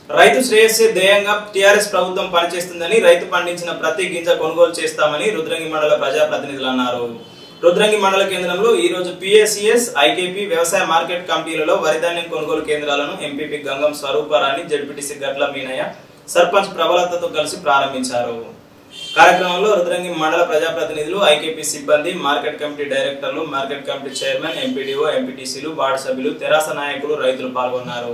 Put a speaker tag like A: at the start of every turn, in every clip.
A: రైతు శ్రేయస్సే ధ్యేయంగా టీఆర్ఎస్ ప్రభుత్వం పనిచేస్తుందని రైతు పండించిన ప్రతి గింజ కొనుగోలు చేస్తామని రుద్రంగి మండల ప్రజాప్రతినిధులు అన్నారు రుద్రంగి మండల కేంద్రంలో ఈ రోజు పిఎస్సిఎస్ ఐకేపీ వ్యవసాయ మార్కెట్ కమిటీలలో వరిధాన్యం కొనుగోలు కేంద్రాలను ఎంపీపీ గంగం స్వరూపారాణి జడ్పీటీసీ గట్ల మీనయ్య సర్పంచ్ ప్రబలతతో కలిసి ప్రారంభించారు కార్యక్రమంలో రుద్రంగి మండల ప్రజాప్రతినిధులు ఐకేపీ సిబ్బంది మార్కెట్ కమిటీ డైరెక్టర్లు మార్కెట్ కమిటీ చైర్మన్ ఎంపీడీఓ ఎంపీటీసీలు వార్డు సభ్యులు తెరాస నాయకులు రైతులు పాల్గొన్నారు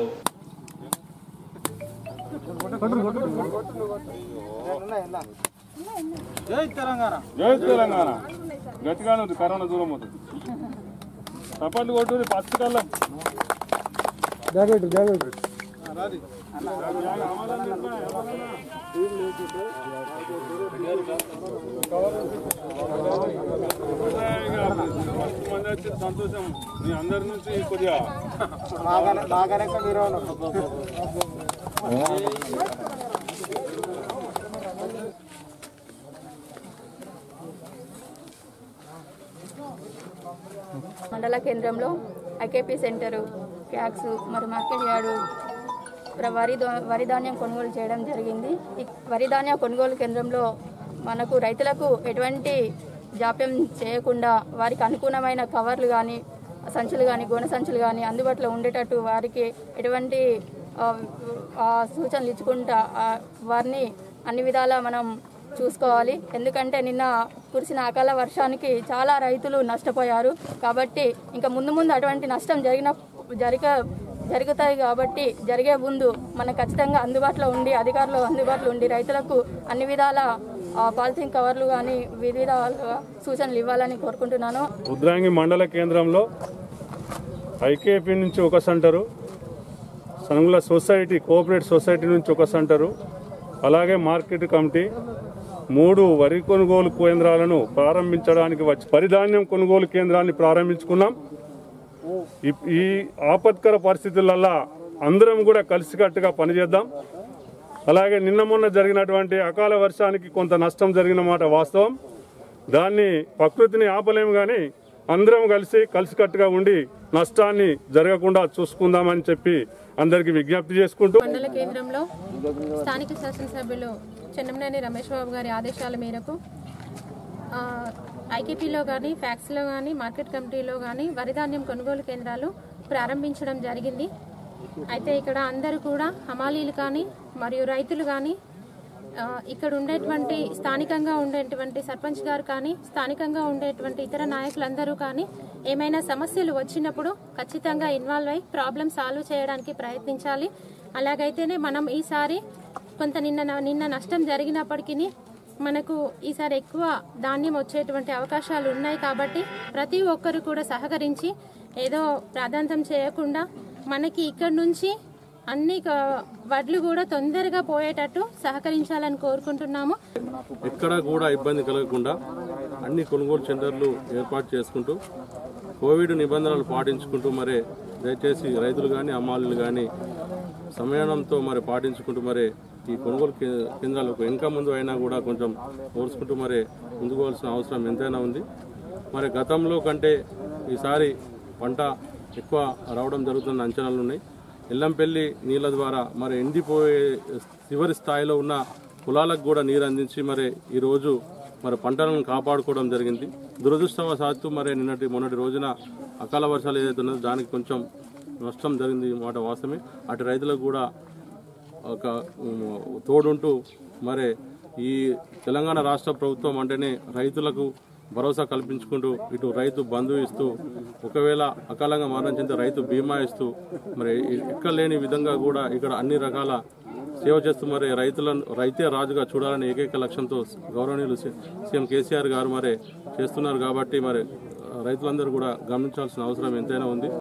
B: జై తెలంగాణ గట్టిగానే ఉంది కరోనా దూరం అవుతుంది చప్పట్లు కొట్టు ఫస్ట్ కల్లా మంది వచ్చి సంతోషం మీ అందరి నుంచి కొద్దిగా
C: మండల కేంద్రంలో ఐకేపీ సెంటరు క్యాక్స్ మరి మార్కెట్ యార్డు ప్ర- వరి దా- వరి ధాన్యం కొనుగోలు చేయడం జరిగింది ఈ వరి ధాన్య కొనుగోలు కేంద్రంలో మనకు రైతులకు ఎటువంటి జాప్యం చేయకుండా వారికి అనుకూలమైన కవర్లు కానీ సంచులు కానీ గోనె సంచులు కానీ అందుబాటులో ఉండేటట్టు వారికి ఎటువంటి ఆ, ఆ, సూచనలు ఇచ్చుకుంటా ఆ, వారిని అన్ని విధాలా మనం చూసుకోవాలి ఎందుకంటే నిన్న కురిసిన అకాల వర్షానికి చాలా రైతులు నష్టపోయారు కాబట్టి ఇంకా ముందు ముందు అటువంటి నష్టం జరిగిన జరిగ జరుగుతాయి కాబట్టి జరిగే ముందు మనం ఖచ్చితంగా అందుబాటులో ఉండి అధికారులు అందుబాటులో ఉండి రైతులకు అన్ని విధాల ఆ, పాలిథిన్ కవర్లు కానీ వివిధ సూచనలు ఇవ్వాలని కోరుకుంటున్నాను
B: రుద్రాంగి మండల కేంద్రంలో ఐకేపీ నుంచి ఒక centre Sanugula society cooperative society నుంచి ఒక సెంటరు అలాగే మార్కెట్ కమిటీ మూడు వరి కొనుగోలు కేంద్రాలను ప్రారంభించడానికి వచ్చి పరిధాన్యం కొనుగోలు కేంద్రాన్ని ప్రారంభించుకున్నాం ఈ- ఈ ఆపత్కర పరిస్థితులల్లా అందరం కూడా కలిసికట్టుగా పనిచేద్దాం అలాగే నిన్న మొన్న జరిగినటువంటి అకాల వర్షానికి కొంత నష్టం జరిగిన మాట వాస్తవం దాన్ని ప్రకృతిని ఆపలేము కానీ అందరం కలిసి కలిసికట్టుగా ఉండి నష్టాన్ని జరగకుండా చూసుకుందామని చెప్పి అందరికీ విజ్ఞప్తి చేసుకుంటూ
D: మండల కేంద్రంలో స్థానిక శాసనసభ్యులు చెన్నంనేని రమేష్ బాబు గారి ఆదేశాల మేరకు ఆ, ఐకేపీలో కానీ ఫ్యాక్స్లో కానీ మార్కెట్ కమిటీలో కానీ వరిధాన్యం కొనుగోలు కేంద్రాలు ప్రారంభించడం జరిగింది అయితే ఇక్కడ అందరూ కూడా హమాలీలు కానీ మరియు రైతులు కానీ ఆ, ఇక్కడ ఉండేటువంటి స్థానికంగా ఉండేటువంటి సర్పంచ్ గారు కానీ స్థానికంగా ఉండేటువంటి ఇతర నాయకులందరూ కానీ ఏమైనా సమస్యలు వచ్చినప్పుడు ఖచ్చితంగా ఇన్వాల్వ్ అయి ప్రాబ్లం సాల్వ్ చేయడానికి ప్రయత్నించాలి అలాగైతేనే మనం ఈసారి కొంత నిన్న నిన్న నష్టం జరిగినప్పటికీ మనకు ఈసారి ఎక్కువ ధాన్యం వచ్చేటువంటి అవకాశాలు ఉన్నాయి కాబట్టి ప్రతి ఒక్కరు కూడా సహకరించి ఏదో ప్రాధాన్యం చేయకుండా మనకి ఇక్కడ నుంచి అన్ని క- వడ్లు కూడా తొందరగా పోయేటట్టు సహకరించాలని కోరుకుంటున్నాము
E: ఎక్కడ కూడా ఇబ్బంది కలగకుండా అన్ని కొనుగోలు సెంటర్లు ఏర్పాటు చేసుకుంటూ కోవిడ్ నిబంధనలు పాటించుకుంటూ మరి దయచేసి రైతులు కానీ అమ్మాలీలు కానీ సమయానంతో మరి పాటించుకుంటూ మరి ఈ కొనుగోలు కే- కేంద్రాలకు ఇంకా ముందు అయినా కూడా కొంచెం ఓర్చుకుంటూ మరి ముందుకోవాల్సిన అవసరం ఎంతైనా ఉంది మరి గతంలో కంటే ఈసారి పంట ఎక్కువ రావడం జరుగుతున్న అంచనాలు ఉన్నాయి ఎల్లంపల్లి నీళ్ళ ద్వారా మరి ఎండిపోయే చివరి స్థాయిలో ఉన్న పొలాలకు కూడా నీరు అందించి మరి ఈరోజు మరి పంటలను కాపాడుకోవడం జరిగింది దురదృష్టవశాత్తు మరి నిన్నటి మొన్నటి రోజున అకాల వర్షాలు ఏదైతే ఉన్నదో దానికి కొంచెం నష్టం జరిగింది ఈ మాట వాస్తవమే అటు రైతులకు కూడా ఒక ఉమ్, తోడుంటూ మరి ఈ తెలంగాణ రాష్ట్ర ప్రభుత్వం అంటేనే రైతులకు భరోసా కల్పించుకుంటూ ఇటు రైతు బంధు ఇస్తూ ఒకవేళ అకాలంగా మరణం చెందితే రైతు బీమా ఇస్తూ మరి ఎక్కడ లేని విధంగా కూడా ఇక్కడ అన్ని రకాల సేవ చేస్తూ మరి రైతులను రైతే రాజుగా చూడాలని ఏకైక లక్ష్యంతో గౌరవనీయులు సి- సీఎం కేసీఆర్ గారు మరి చేస్తున్నారు కాబట్టి మరి రైతులందరూ కూడా గమనించాల్సిన అవసరం ఎంతైనా ఉంది